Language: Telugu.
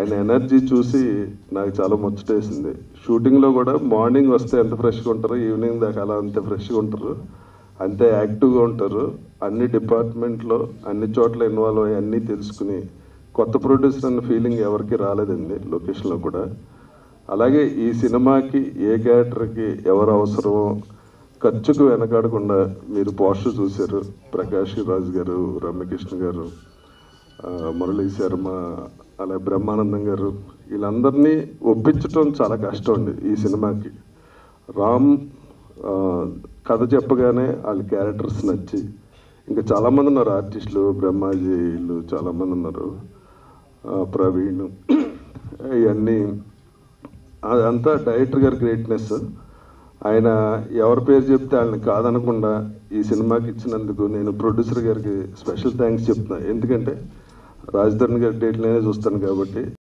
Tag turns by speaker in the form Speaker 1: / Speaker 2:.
Speaker 1: ఆయన ఎనర్జీ చూసి నాకు చాలా ముచ్చటేసింది షూటింగ్లో కూడా మార్నింగ్ వస్తే ఎంత ఫ్రెష్గా ఉంటారు ఈవినింగ్ దాకా అలా అంతే ఫ్రెష్గా ఉంటారు అంతే యాక్టివ్గా ఉంటారు అన్ని డిపార్ట్మెంట్లో అన్ని చోట్ల ఇన్వాల్వ్ అయ్యి అన్నీ తెలుసుకుని కొత్త ప్రొడ్యూసర్ అన్న ఫీలింగ్ ఎవరికి రాలేదండి లొకేషన్లో కూడా అలాగే ఈ సినిమాకి ఏ క్యారెక్టర్కి ఎవరు అవసరమో ఖర్చుకు వెనకాడకుండా మీరు పోస్టర్ చూశారు ప్రకాష్ రాజు గారు రమ్యకృష్ణ గారు ఆ, మురళీ శర్మ అలా బ్రహ్మానందం గారు వీళ్ళందరినీ ఒప్పించడం చాలా కష్టం అండి ఈ సినిమాకి రామ్ ఆ, కథ చెప్పగానే వాళ్ళ క్యారెక్టర్స్ నచ్చి ఇంకా చాలామంది ఉన్నారు ఆర్టిస్టులు బ్రహ్మాజీ వీళ్ళు చాలామంది ఉన్నారు ఆ, ప్రవీణ్ ఇవన్నీ అదంతా డైరెక్టర్ గారి గ్రేట్నెస్ ఆయన ఎవరి పేరు చెప్తే ఆయన్ని కాదనకుండా ఈ సినిమాకి ఇచ్చినందుకు నేను ప్రొడ్యూసర్ గారికి స్పెషల్ థ్యాంక్స్ చెప్తున్నా ఎందుకంటే రాజధాని గారి డేట్లనే చూస్తాను కాబట్టి